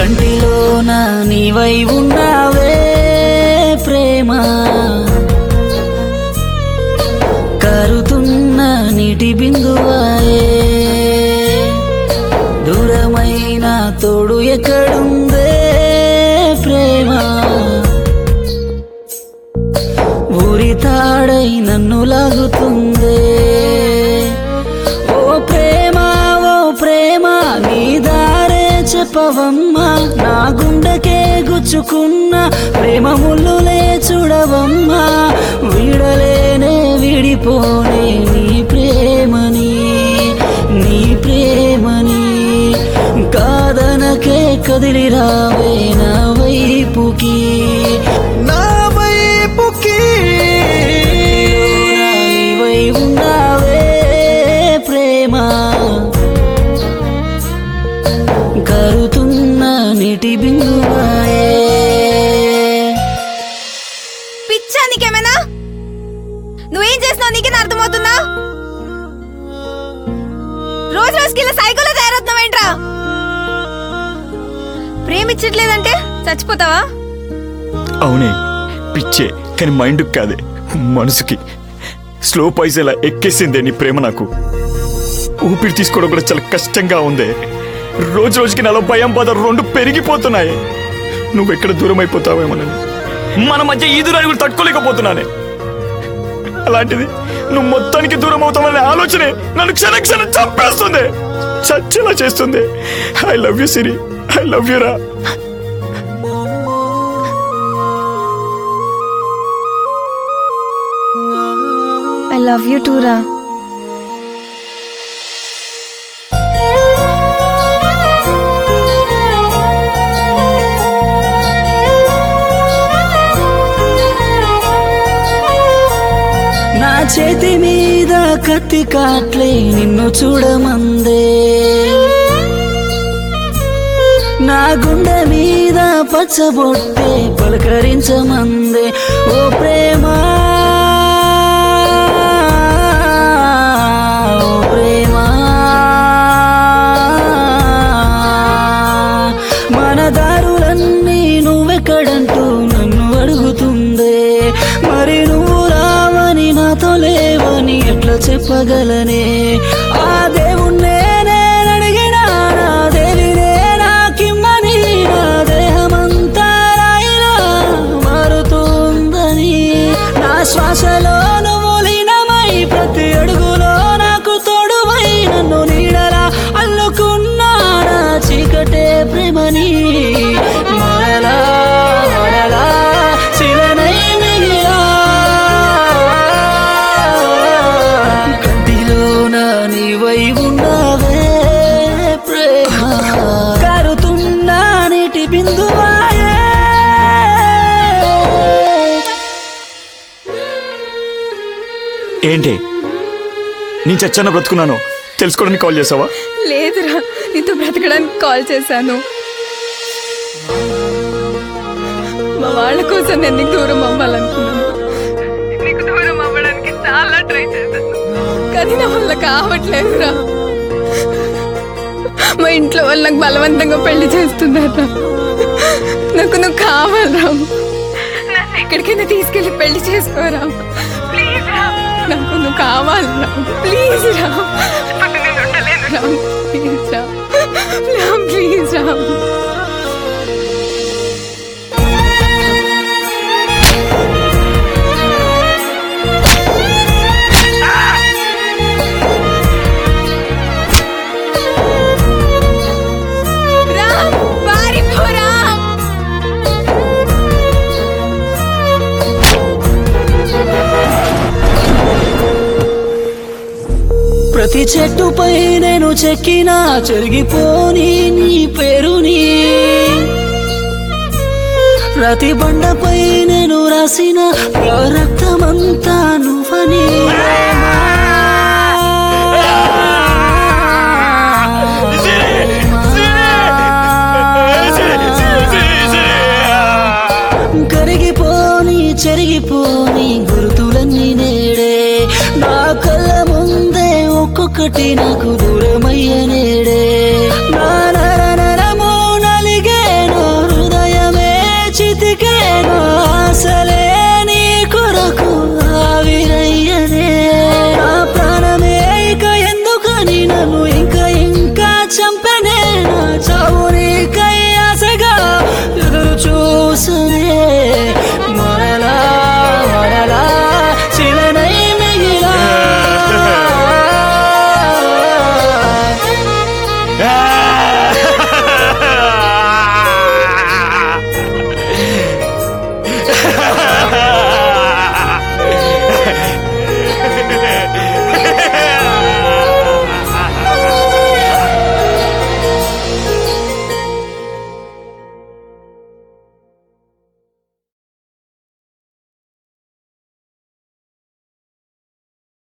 కంటిలోన నీవై ఉన్నావే ప్రేమ కారుతున్న నీటి బిందువాయే దూరమైన తోడు ఎక్కడుందే ప్రేమ ఊరి తాడై నన్ను లాగుతుందే ఓ ప్రేమ ఓ ప్రేమ నీ దారే చెప్పవమ్మా నా గుండెకే గుచ్చుకున్న ప్రేమ ముళ్ళులే చూడవమ్మా వీడలేనే విడిపోనే నీ ప్రేమని నీ ప్రేమని కాదనకే కదిలి రావే నా వైపుకి నా వైపుకి నీవై ఉన్నావే ప్రేమ కరుతున్న నీటి బిందువాయే పిచ్చా నీకేమైనా నువ్వేం చేస్తున్నావు నీకేనా అర్థమవుతుందా రోజు రోజుకి ఇలా సైకోలో తయారవుతున్నావేంట్రా ప్రేమించట్లేదంటే చచ్చిపోతావా అవునే పిచ్చే కానీ మైండ్కి కాదే మనసుకి స్లో పైసలా ఎక్కేసిందే నీ ప్రేమ నాకు ఊపిరి తీసుకోవడం కూడా చాలా కష్టంగా ఉంది రోజు రోజుకి నాలో భయం బాధ రెండు పెరిగిపోతున్నాయి నువ్వు ఎక్కడ దూరం అయిపోతావేమోనని మన మధ్య ఈ దూరాన్ని కూడా తట్టుకోలేకపోతున్నానే అలాంటిది నువ్వు మొత్తానికి దూరం అవుతావనే ఆలోచనే నన్ను క్షణ క్షణం చంపేస్తుంది చచ్చేలా చేస్తుంది I love you Siri I love you రా ఐ లవ్ యూ టూరా నా చేతి మీద కత్తి కాట్లే నిన్ను చూడమందే నా గుండె మీద పచ్చబొట్టే పలకరించమందే ఓ ప్రేమ ఓ ప్రేమ మన దారులన్నీ నువ్వెక్కడంటూ నన్ను అడుగుతుందే మరి నువ్వు రావని నాతో లేవని ఎట్లా చెప్పగలనే ఆ దేవుణ్ణే నేను అడిగినా నా దేవినే నాకిమ్మని నా దేహమంతా రాయిలా మారుతుందని నా శ్వాసలో నువ్వు లీనమై ప్రతి అడుగులో నాకు తోడువై నన్ను నీడలా అల్లుకున్నాడా చీకటే ప్రేమని మరలా మరలా శిలనై మిగిలా కంటిలోన నీవై ఉన్నావే ప్రేమ కారుతున్న నీటి బిందువాయే ఏంటి నేను చచ్చాన బ్రతుకున్నాను తెలుసుకోవడానికి కాల్ చేసావా లేదురా నీతో బ్రతకడానికి కాల్ చేశాను మా వాళ్ళ కోసం నేను నీకు దూరం అవ్వాలనుకున్నాను నీకు దూరం అవ్వడానికి చాలా ట్రై చేశాను కానీ నా వల్ల కావట్లేదురా మా ఇంట్లో వాళ్ళు నాకు బలవంతంగా పెళ్లి చేస్తున్నారా నాకు నువ్వు కావాలరా నన్ను ఎక్కడికైనా తీసుకెళ్ళి పెళ్లి చేసుకోరా ప్లీజ్ రా నాకు నువ్వు కావాలరా ప్లీజ్ రా నేను ఉండలేను రా ప్లీజ్ రా రా ప్లీజ్ రా రామ్ పారిపో రామ్ ప్రతి చెట్టుపై నేను చెక్కిన చెరిగిపోని నీ పేరుని ప్రతి బండపై నేను రాసిన నా రక్తమంతా నువ్వని కరిగిపోని చెరిగిపోని గుర్తులన్నీ నేడే నా కళ్ళ ముందే ఒక్కొక్కటి నాకు దూరమయ్య నేడే నా నర నరము నలిగే అసలే